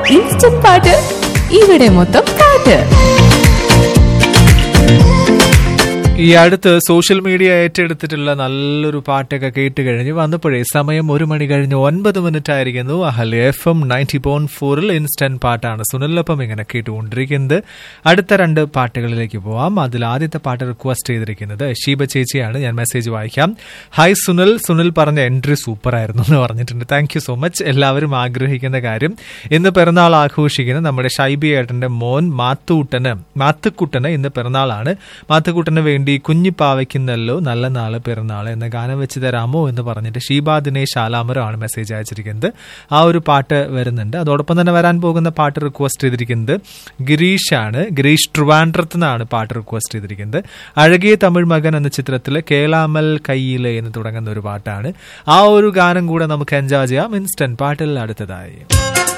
instant പാട്ട് ഇവിടെ മൊത്തം പാട്ട് ഈ അടുത്ത് സോഷ്യൽ മീഡിയ ഏറ്റെടുത്തിട്ടുള്ള നല്ലൊരു പാട്ടൊക്കെ കേട്ട് കഴിഞ്ഞ് വന്നപ്പോഴേ സമയം ഒരു മണി കഴിഞ്ഞ് ഒൻപത് മിനിറ്റ് ആയിരിക്കുന്നു Ahal F M ninety point ഫോറിൽ ഇൻസ്റ്റന്റ് പാട്ടാണ് സുനിലൊപ്പം ഇങ്ങനെ കേട്ടുകൊണ്ടിരിക്കുന്നത് അടുത്ത രണ്ട് പാട്ടുകളിലേക്ക് പോവാം അതിൽ ആദ്യത്തെ പാട്ട് റിക്വസ്റ്റ് ചെയ്തിരിക്കുന്നത് ഷീബ ചേച്ചിയാണ് ഞാൻ മെസ്സേജ് വായിക്കാം ഹായ് സുനിൽ സുനിൽ പറഞ്ഞ എൻട്രി സൂപ്പർ ആയിരുന്നു എന്ന് പറഞ്ഞിട്ടുണ്ട് താങ്ക് യു സോ മച്ച് എല്ലാവരും ആഗ്രഹിക്കുന്ന കാര്യം ഇന്ന് പിറന്നാൾ ആഘോഷിക്കുന്ന നമ്മുടെ ഷൈബി ഏട്ടന്റെ മോൻ മാത്തൂട്ടന് മാത്തുക്കുട്ടന് ഇന്ന് പിറന്നാളാണ് മാത്തുക്കുട്ടന് വേണ്ടി കുഞ്ഞിപ്പാവയ്ക്കുന്നല്ലോ നല്ല നാള് പിറന്നാൾ എന്ന ഗാനം വെച്ച് തരാമോ എന്ന് പറഞ്ഞിട്ട് ഷീബ ദിനേശ് ആലാമരോ ആണ് മെസ്സേജ് അയച്ചിരിക്കുന്നത് ആ ഒരു പാട്ട് വരുന്നുണ്ട് അതോടൊപ്പം തന്നെ വരാൻ പോകുന്ന പാട്ട് റിക്വസ്റ്റ് ചെയ്തിരിക്കുന്നത് ഗിരീഷ് ആണ് ഗിരീഷ് ട്രിവാൻഡ്രത്ത് നിന്നാണ് പാട്ട് റിക്വസ്റ്റ് ചെയ്തിരിക്കുന്നത് അഴകിയ തമിഴ് മകൻ എന്ന ചിത്രത്തിൽ കേളാമൽ കയ്യിലെ എന്ന് തുടങ്ങുന്ന ഒരു പാട്ടാണ് ആ ഒരു ഗാനം കൂടെ നമുക്ക് എൻജോയ് ചെയ്യാം ഇൻസ്റ്റന്റ് പാട്ടിൽ അടുത്തതായി